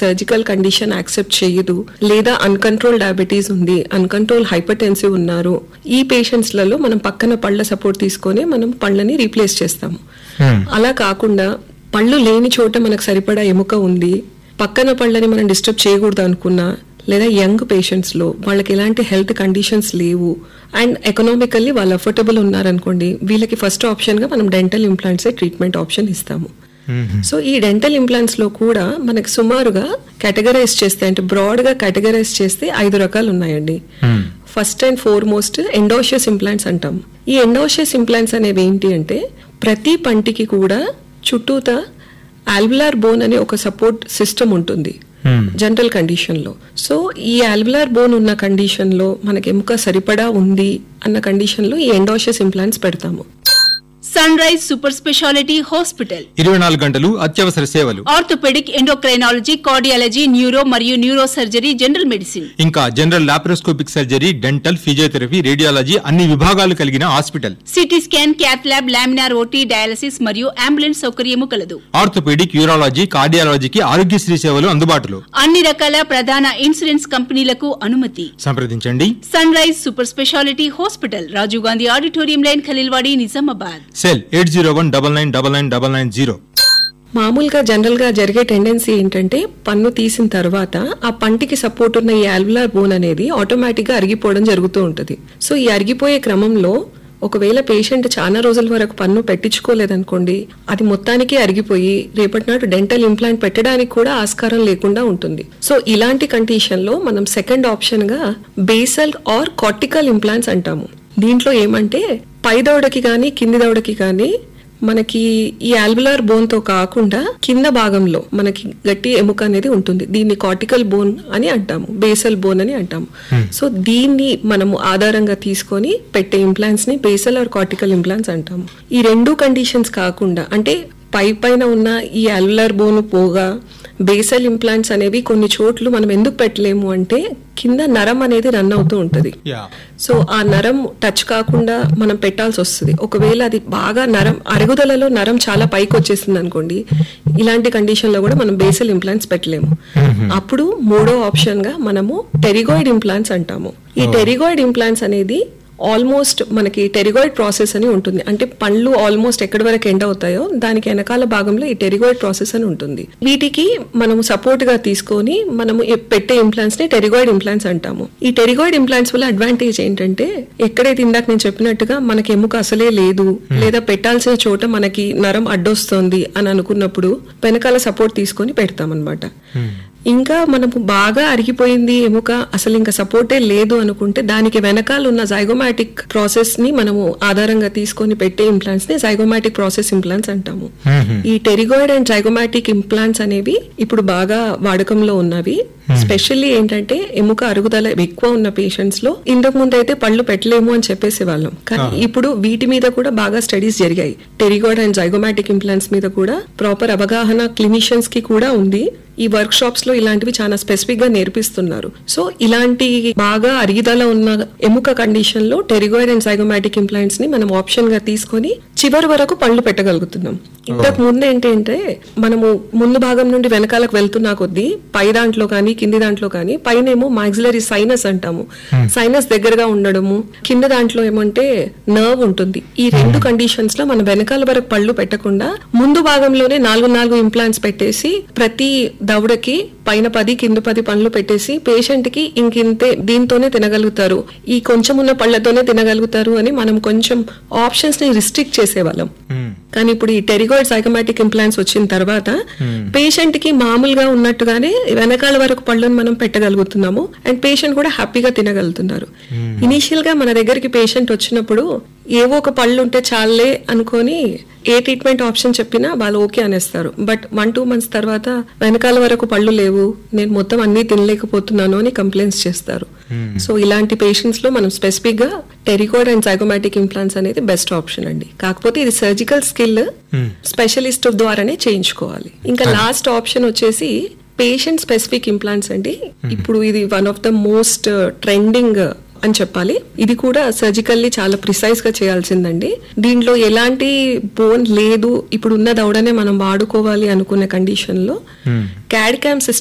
surgical condition accept చేయదు లేదా uncontrol diabetes ఉంది అన్కంట్రోల్ హైపర్టెన్సివ్ ఉన్నారు ఈ పేషెంట్స్ లలో మనం పక్కన పళ్ళ సపోర్ట్ తీసుకొని మనం పళ్ళని రీప్లేస్ చేస్తాము అలా కాకుండా పళ్ళు లేని చోట మనకు సరిపడా ఎముక ఉంది పక్కన పళ్ళని మనం డిస్టర్బ్ చేయకూడదు అనుకున్నా లేదా యంగ్ పేషెంట్స్ లో వాళ్ళకి ఎలాంటి హెల్త్ కండిషన్స్ లేవు అండ్ ఎకనామికల్లీ వాళ్ళు అఫోర్డబుల్ ఉన్నారనుకోండి వీళ్ళకి ఫస్ట్ ఆప్షన్ గా మనం డెంటల్ ఇంప్లాంట్స్ ట్రీట్మెంట్ ఆప్షన్ ఇస్తాము సో ఈ డెంటల్ ఇంప్లాంట్స్ లో కూడా మనకి సుమారుగా కేటగరైజ్ చేస్తే అంటే బ్రాడ్ గా కేటగరైజ్ చేస్తే ఐదు రకాలు ఉన్నాయండి first and foremost endosseous implants అంటాం ఈ ఎండోషియస్ ఇంప్లాంట్స్ అనేవి ఏంటి అంటే ప్రతి పంటికి కూడా చుట్టూతా ఆల్బులార్ బోన్ అనే ఒక సపోర్ట్ సిస్టమ్ ఉంటుంది జనరల్ కండిషన్ లో సో ఈ ఆల్బులార్ బోన్ ఉన్న కండిషన్ లో మనకి ఎముక సరిపడా ఉంది అన్న కండిషన్ లో ఈ ఎండోషియస్ ఇంప్లాంట్స్ పెడతాము Sunrise super speciality hospital ఇరవై నాలుగు గంటలు అత్యవసర సేవలు ఆర్థోపెడిక్ ఎండోక్రైనాలజీ కార్డియాలజీ న్యూరో మరియు న్యూరో సర్జరీ జనరల్ మెడిసిన్ ఇంకా general laparoscopic surgery dental physiotherapy radiology అన్ని విభాగాలు కలిగిన hospital CT scan cath lab laminar OT dialysis మరియు అంబులెన్స్ సౌకర్యము కలదు ఆర్థోపెడిక్ యూరాలజీ కార్డియాలజీకి ఆరోగ్యశ్రీ సేవలు అందుబాటులో అన్ని రకాల ప్రధాన ఇన్సూరెన్స్ కంపెనీలకు అనుమతి సంప్రదించండి Sunrise super speciality hospital Rajiv Gandhi auditorium line Khaleelwadi Nizamabad cell eight zero one double nine double nine double nine zero మామూలుగా జనరల్ గా జరిగే టెండెన్సీ ఏంటంటే పన్ను తీసిన తర్వాత ఆ పంటికి సపోర్ట్ ఉన్న ఈ ఆల్బులార్ బోన్ అనేది ఆటోమేటిక్ గా అరిగిపోవడం జరుగుతూ ఉంటుంది సో ఈ అరిగిపోయే క్రమంలో ఒకవేళ పేషెంట్ చాలా రోజుల వరకు పన్ను పెట్టించుకోలేదనుకోండి అది మొత్తానికి అరిగిపోయి రేపటి నాడు డెంటల్ ఇంప్లాంట్ పెట్టడానికి కూడా ఆస్కారం లేకుండా ఉంటుంది సో ఇలాంటి కండిషన్ లో మనం సెకండ్ ఆప్షన్ గా బేసల్ ఆర్ కార్టికల్ ఇంప్లాంట్స్ అంటాము దీంట్లో ఏమంటే పై దవడకి కానీ కింది దవడకి కానీ మనకి ఈ ఆల్బులార్ బోన్ తో కాకుండా కింద భాగంలో మనకి గట్టి ఎముక అనేది ఉంటుంది దీన్ని కార్టికల్ బోన్ అని అంటాము బేసల్ బోన్ అని అంటాము సో దీన్ని మనము ఆధారంగా తీసుకొని పెట్టే ఇంప్లాంట్స్ ని బేసల్ ఆర్ కార్టికల్ ఇంప్లాంట్స్ అంటాము ఈ రెండు కండిషన్స్ కాకుండా అంటే పై పైన ఉన్న ఈ అల్యులర్ బోన్ పోగా బేసల్ ఇంప్లాంట్స్ అనేవి కొన్ని చోట్ల మనం ఎందుకు పెట్టలేము అంటే కింద నరం అనేది రన్ అవుతూ ఉంటది యా సో ఆ నరం టచ్ కాకుండా మనం పెట్టాల్సి వస్తుంది ఒకవేళ అది బాగా నరం అరుగుదలలో నరం చాలా పైకి వచ్చేసింది అనుకోండి ఇలాంటి కండిషన్ లో కూడా మనం బేసల్ ఇంప్లాంట్స్ పెట్టలేము అప్పుడు మూడో ఆప్షన్ గా మనము టెరిగాయిడ్ ఇంప్లాంట్స్ అంటాము ఈ టెరిగాయిడ్ ఇంప్లాంట్స్ అనేది ఆల్మోస్ట్ మనకి టెరిగాయిడ్ ప్రాసెస్ అని ఉంటుంది అంటే పండ్లు ఆల్మోస్ట్ ఎక్కడి వరకు ఎండ్ అవుతాయో దానికి వెనకాల భాగంలో ఈ టెరిగాయిడ్ ప్రాసెస్ అని ఉంటుంది వీటికి మనము సపోర్ట్ గా తీసుకొని మనము ఈ పెట్టే ఇంప్లాంట్స్ ని టెరిగాయిడ్ ఇంప్లాంట్స్ అంటాము ఈ టెరిగాయిడ్ ఇంప్లాంట్స్ వల్ల అడ్వాంటేజ్ ఏంటంటే ఎక్కడైతే ఇందాక నేను చెప్పినట్టుగా మనకి ఎముక అసలే లేదు లేదా పెట్టాల్సిన చోట మనకి నరం అడ్డొస్తుంది అని అనుకున్నప్పుడు వెనకాల సపోర్ట్ తీసుకొని పెడతామన్నమాట ఇంకా మనము బాగా అరిగిపోయింది ఎముక అసలు ఇంకా సపోర్టే లేదు అనుకుంటే దానికి వెనకాల ఉన్న జైగోమాటిక్ ప్రాసెస్ ని మనము ఆధారంగా తీసుకొని పెట్టే ఇంప్లాంట్స్ ని జైగోమాటిక్ ప్రాసెస్ ఇంప్లాంట్స్ అంటాము ఈ టెరిగాయిడ్ అండ్ జైగోమాటిక్ ఇంప్లాంట్స్ అనేవి ఇప్పుడు బాగా వాడకంలో ఉన్నవి స్పెషల్లీ ఏంటంటే ఎముక అరుగుదల ఎక్కువ ఉన్న పేషెంట్స్ లో ఇంతకు ముందు అయితే పళ్ళు పెట్టలేము అని చెప్పేసి వాళ్ళం కానీ ఇప్పుడు వీటి మీద కూడా బాగా స్టడీస్ జరిగాయి టెరిగాయిడ్ అండ్ జైగోమాటిక్ ఇంప్లాంట్స్ మీద కూడా ప్రాపర్ అవగాహన క్లినిషియన్స్ కి కూడా ఉంది ఈ వర్క్ షాప్స్ లో ఇలాంటివి చాలా స్పెసిఫిక్ గా నేర్పిస్తున్నారు సో ఇలాంటి బాగా అరిగిదల ఉన్న ఎముక కండిషన్ లో టెరిగాయిడ్ అండ్ సైగోమాటిక్ ఇంప్లాంట్స్ ని మనం ఆప్షన్ గా తీసుకొని చివరి వరకు పళ్ళు పెట్టగలుగుతున్నాం ఇంతకు ముందు ఏంటంటే మనము ముందు భాగం నుండి వెనకాలకు వెళ్తున్నా కొద్దీ పై దాంట్లో కానీ కింది దాంట్లో కానీ పైన ఏమో మాక్సిలరీ సైనస్ అంటాము సైనస్ దగ్గరగా ఉండడము కింద దాంట్లో ఏమంటే నర్వ్ ఉంటుంది ఈ రెండు కండిషన్స్ లో మన వెనకాల వరకు పళ్ళు పెట్టకుండా ముందు భాగంలోనే నాలుగు నాలుగు ఇంప్లాంట్స్ పెట్టేసి ప్రతి దవడకి పైన పది కింద పది పళ్ళు పెట్టేసి పేషెంట్ కి ఇంకింతే దీంతోనే తినగలుగుతారు ఈ కొంచెం ఉన్న పళ్ళతోనే తినగలుగుతారు అని మనం కొంచెం ఆప్షన్స్ ని రిస్ట్రిక్ట్ చేసేవాళ్ళం కానీ ఇప్పుడు ఈ టెరిగాయిడ్ సైకమాటిక్ ఇంప్లాంట్స్ వచ్చిన తర్వాత పేషెంట్ కి మామూలుగా ఉన్నట్టుగానే వెనకాల వరకు పళ్ళను మనం పెట్టగలుగుతున్నాము అండ్ పేషెంట్ కూడా హ్యాపీగా తినగలుగుతున్నారు ఇనీషియల్ గా మన దగ్గరికి పేషెంట్ వచ్చినప్పుడు ఏవో ఒక పళ్ళు ఉంటే చాలే అనుకొని ఏ ట్రీట్మెంట్ ఆప్షన్ చెప్పినా వాళ్ళు ఓకే అనేస్తారు బట్ వన్ టూ మంత్స్ తర్వాత వెనకాల వరకు పళ్ళు లేవు నేను మొత్తం అన్ని తినలేకపోతున్నాను అని కంప్లైంట్స్ చేస్తారు సో ఇలాంటి పేషెంట్స్ లో మనం స్పెసిఫిక్ గా టెరికోడ్ అండ్ సైకోమాటిక్ ఇంప్లాంట్స్ అనేది బెస్ట్ ఆప్షన్ అండి కాకపోతే ఇది సర్జికల్ స్కిల్ స్పెషలిస్ట్ ద్వారానే చేయించుకోవాలి ఇంకా లాస్ట్ ఆప్షన్ వచ్చేసి పేషెంట్ స్పెసిఫిక్ ఇంప్లాంట్స్ అండి ఇప్పుడు ఇది one of the most trending అని చెప్పాలి ఇది కూడా సర్జికల్లీ చాలా ప్రిసైజ్ గా చేయాల్సిందండి దీంట్లో ఎలాంటి బోన్ లేదు ఇప్పుడు ఉన్న దవడనే మనం వాడుకోవాలి అనుకునే కండిషన్ లో క్యాడ్ క్యామ్